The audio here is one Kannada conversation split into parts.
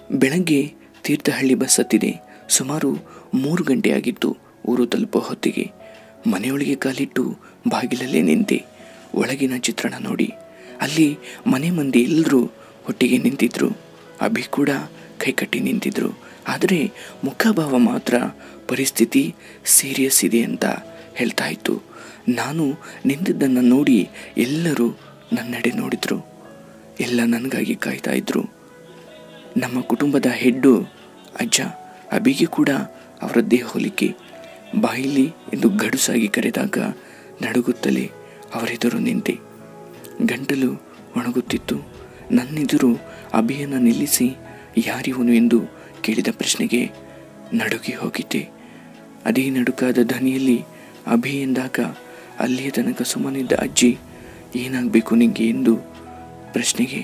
ಬೆಳಗ್ಗೆ ತೀರ್ಥಹಳ್ಳಿ ಬಸ್ ಹತ್ತಿದೆ ಸುಮಾರು ಮೂರು ಗಂಟೆ ಆಗಿತ್ತು ಊರು ತಲುಪೋ ಹೊತ್ತಿಗೆ ಮನೆಯೊಳಗೆ ಕಾಲಿಟ್ಟು ಬಾಗಿಲಲ್ಲೇ ನಿಂತೆ ಒಳಗಿನ ಚಿತ್ರಣ ನೋಡಿ ಅಲ್ಲಿ ಮನೆ ಮಂದಿ ಎಲ್ಲರೂ ಒಟ್ಟಿಗೆ ನಿಂತಿದ್ರು ಅಭಿ ಕೂಡ ಕೈಕಟ್ಟಿ ನಿಂತಿದ್ರು ಆದರೆ ಮುಖಭಾವ ಮಾತ್ರ ಪರಿಸ್ಥಿತಿ ಸೀರಿಯಸ್ ಇದೆ ಅಂತ ಹೇಳ್ತಾ ಇತ್ತು ನಾನು ನಿಂತಿದ್ದನ್ನು ನೋಡಿ ಎಲ್ಲರೂ ನನ್ನೆಡೆ ನೋಡಿದ್ರು ಎಲ್ಲ ನನಗಾಗಿ ಕಾಯ್ತಾ ಇದ್ರು ನಮ್ಮ ಕುಟುಂಬದ ಹೆಡ್ಡು ಅಜ್ಜ ಅಬಿಗೆ ಕೂಡ ಅವರದ್ದೇ ಹೋಲಿಕೆ ಬಾಯಿಲಿ ಎಂದು ಗಡುಸಾಗಿ ಕರೆದಾಗ ನಡುಗುತ್ತಲೇ ಅವರೆದುರು ನಿಂತೆ ಗಂಟಲು ಒಣಗುತ್ತಿತ್ತು ನನ್ನೆದುರು ಅಭಿಯನ್ನು ನಿಲ್ಲಿಸಿ ಯಾರಿವನು ಎಂದು ಕೇಳಿದ ಪ್ರಶ್ನೆಗೆ ನಡುಗಿ ಹೋಗಿದ್ದೆ ಅದೇ ನಡುಕಾದ ಧ್ವನಿಯಲ್ಲಿ ಅಭಿ ಎಂದಾಗ ಅಲ್ಲಿಯ ತನಕ ಸುಮ್ಮನಿದ್ದ ಅಜ್ಜಿ ಏನಾಗಬೇಕು ನಿಂಗೆ ಎಂದು ಪ್ರಶ್ನೆಗೆ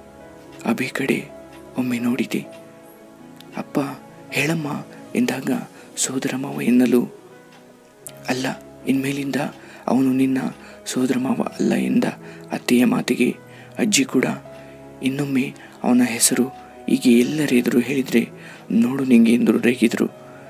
ಅಭಿ ಕಡೆ ಒಮ್ಮೆ ನೋಡಿದೆ ಅಪ್ಪ ಹೇಳಮ್ಮ ಎಂದಾಗ ಸೋದರ ಮಾವ ಎನ್ನಲು ಅಲ್ಲ ಇನ್ಮೇಲಿಂದ ಅವನು ನಿನ್ನ ಸೋದರ ಮಾವ ಅಲ್ಲ ಎಂದ ಅತ್ತೆಯ ಮಾತಿಗೆ ಅಜ್ಜಿ ಕೂಡ ಇನ್ನೊಮ್ಮೆ ಅವನ ಹೆಸರು ಹೀಗೆ ಎಲ್ಲರ ಎದುರು ಹೇಳಿದರೆ ನೋಡು ನಿಂಗೆ ಎಂದು ರೇಗಿದ್ರು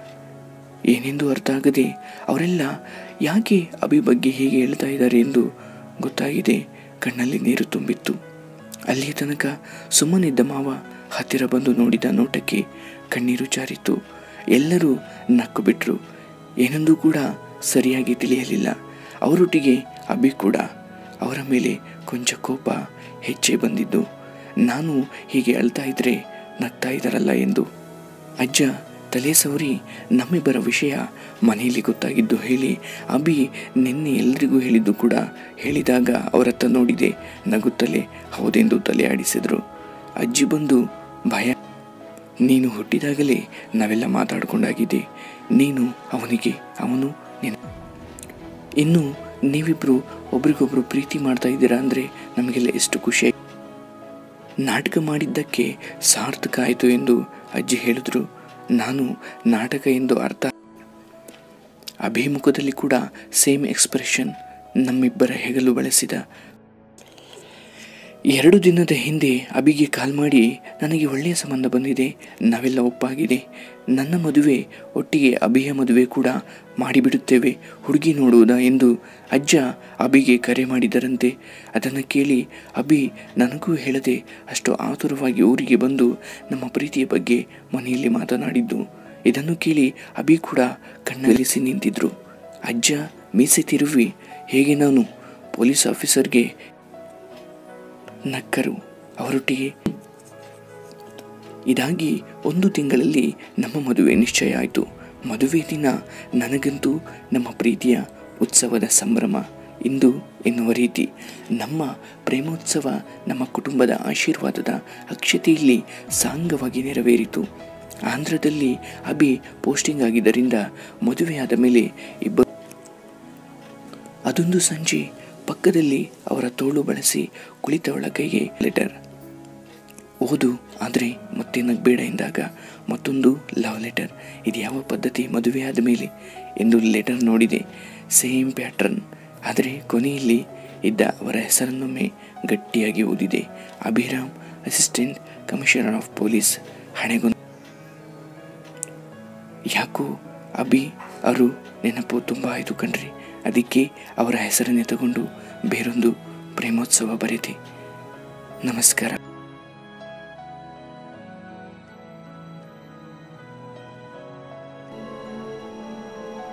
ಏನೆಂದು ಅರ್ಥ ಆಗದೆ ಅವರೆಲ್ಲ ಯಾಕೆ ಅಭಿ ಬಗ್ಗೆ ಹೀಗೆ ಹೇಳ್ತಾ ಇದ್ದಾರೆ ಎಂದು ಗೊತ್ತಾಗಿದೆ ಕಣ್ಣಲ್ಲಿ ನೀರು ತುಂಬಿತ್ತು ಅಲ್ಲಿಯ ತನಕ ಸುಮ್ಮನಿದ್ದ ಮಾವ ಹತ್ತಿರ ಬಂದು ನೋಡಿದ ನೋಟಕ್ಕೆ ಕಣ್ಣೀರು ಜಾರಿತ್ತು ಎಲ್ಲರೂ ನಕ್ಕು ಬಿಟ್ರು ಏನೆಂದೂ ಕೂಡ ಸರಿಯಾಗಿ ತಿಳಿಯಲಿಲ್ಲ ಅವರೊಟ್ಟಿಗೆ ಅಭಿ ಕೂಡ ಅವರ ಮೇಲೆ ಕೊಂಚ ಕೋಪ ಹೆಚ್ಚೇ ಬಂದಿದ್ದು ನಾನು ಹೀಗೆ ಅಳ್ತಾ ಇದ್ರೆ ನಗ್ತಾ ಇದ್ದಾರಲ್ಲ ಎಂದು ಅಜ್ಜ ತಲೆ ಸವರಿ ನಮ್ಮಿಬ್ಬರ ವಿಷಯ ಮನೆಯಲ್ಲಿ ಗೊತ್ತಾಗಿದ್ದು ಹೇಳಿ ಅಭಿ ನಿನ್ನೆ ಎಲ್ರಿಗೂ ಹೇಳಿದ್ದು ಕೂಡ ಹೇಳಿದಾಗ ಅವರತ್ತ ನೋಡಿದೆ ನಗುತ್ತಲೇ ಹೌದೆಂದು ತಲೆ ಆಡಿಸಿದ್ರು ಅಜ್ಜಿ ಬಂದು ಭಯ ನೀನು ಹುಟ್ಟಿದಾಗಲೇ ನಾವೆಲ್ಲ ಮಾತಾಡ್ಕೊಂಡಾಗಿದೆ ನೀನು ಅವನಿಗೆ ಅವನು ನಿನ್ನ ಇನ್ನು ನೀವಿಬ್ರು ಒಬ್ರಿಗೊಬ್ರು ಪ್ರೀತಿ ಮಾಡ್ತಾ ಇದ್ದೀರಾ ಅಂದರೆ ನಮಗೆಲ್ಲ ಎಷ್ಟು ಖುಷಿ ನಾಟಕ ಮಾಡಿದ್ದಕ್ಕೆ ಸಾರ್ಥಕ ಆಯಿತು ಎಂದು ಅಜ್ಜಿ ಹೇಳಿದ್ರು ನಾನು ನಾಟಕ ಎಂದು ಅರ್ಥ ಅಭಿಮುಖದಲ್ಲಿ ಕೂಡ ಸೇಮ್ ಎಕ್ಸ್ಪ್ರೆಷನ್ ನಮ್ಮಿಬ್ಬರ ಹೆಗಲು ಬಳಸಿದ ಎರಡು ದಿನದ ಹಿಂದೆ ಅಬಿಗೆ ಕಾಲ್ ಮಾಡಿ ನನಗೆ ಒಳ್ಳೆಯ ಸಂಬಂಧ ಬಂದಿದೆ ನಾವೆಲ್ಲ ಒಪ್ಪಾಗಿದೆ ನನ್ನ ಮದುವೆ ಒಟ್ಟಿಗೆ ಅಭಿಯ ಮದುವೆ ಕೂಡ ಮಾಡಿಬಿಡುತ್ತೇವೆ ಹುಡುಗಿ ನೋಡುವುದಾ ಎಂದು ಅಜ್ಜ ಅಬಿಗೆ ಕರೆ ಮಾಡಿದರಂತೆ ಅದನ್ನು ಕೇಳಿ ಅಬಿ ನನಗೂ ಹೇಳದೆ ಅಷ್ಟು ಆತುರವಾಗಿ ಊರಿಗೆ ಬಂದು ನಮ್ಮ ಪ್ರೀತಿಯ ಬಗ್ಗೆ ಮನೆಯಲ್ಲಿ ಮಾತನಾಡಿದ್ದು ಇದನ್ನು ಕೇಳಿ ಅಬಿ ಕೂಡ ಕಣ್ಣಲ್ಲಿಸಿ ನಿಂತಿದ್ರು ಅಜ್ಜ ಮೀಸೆ ತಿರುವಿ ಹೇಗೆ ನಾನು ಪೊಲೀಸ್ ಆಫೀಸರ್ಗೆ ನಕ್ಕರು ಅವರೊಟ್ಟಿಗೆ ಇದಾಗಿ ಒಂದು ತಿಂಗಳಲ್ಲಿ ನಮ್ಮ ಮದುವೆ ನಿಶ್ಚಯ ಆಯಿತು ಮದುವೆ ದಿನ ನನಗಂತೂ ನಮ್ಮ ಪ್ರೀತಿಯ ಉತ್ಸವದ ಸಂಭ್ರಮ ಇಂದು ಎನ್ನುವ ರೀತಿ ನಮ್ಮ ಪ್ರೇಮೋತ್ಸವ ನಮ್ಮ ಕುಟುಂಬದ ಆಶೀರ್ವಾದದ ಅಕ್ಷತೆಯಲ್ಲಿ ಸಾಂಗವಾಗಿ ನೆರವೇರಿತು ಆಂಧ್ರದಲ್ಲಿ ಅಭಿ ಪೋಸ್ಟಿಂಗ್ ಆಗಿದ್ದರಿಂದ ಮದುವೆಯಾದ ಮೇಲೆ ಇಬ್ಬರು ಅದೊಂದು ಸಂಜೆ ಪಕ್ಕದಲ್ಲಿ ಅವರ ತೋಳು ಬಳಸಿ ಕುಳಿತವಳ ಕೈಗೆ ಲೆಟರ್ ಓದು ಆದರೆ ಮತ್ತೆ ನಗಬೇಡ ಎಂದಾಗ ಮತ್ತೊಂದು ಲವ್ ಲೆಟರ್ ಇದು ಯಾವ ಪದ್ಧತಿ ಮದುವೆಯಾದ ಮೇಲೆ ಎಂದು ಲೆಟರ್ ನೋಡಿದೆ ಸೇಮ್ ಪ್ಯಾಟ್ರನ್ ಆದರೆ ಕೊನೆಯಲ್ಲಿ ಇದ್ದ ಅವರ ಹೆಸರನ್ನೊಮ್ಮೆ ಗಟ್ಟಿಯಾಗಿ ಓದಿದೆ Abhiram assistant commissioner of police ಹಣೆಗೊಂದು ಯಾಕೋ ಅಭಿ ಅವರು ನೆನಪು ತುಂಬ ಆಯಿತು ಕಣ್ರಿ ಅದಕ್ಕೆ ಅವರ ಹೆಸರನ್ನೇ ತಗೊಂಡು ಬೇರೊಂದು ಪ್ರೇಮೋತ್ಸವ ಬರೆದೆ ನಮಸ್ಕಾರ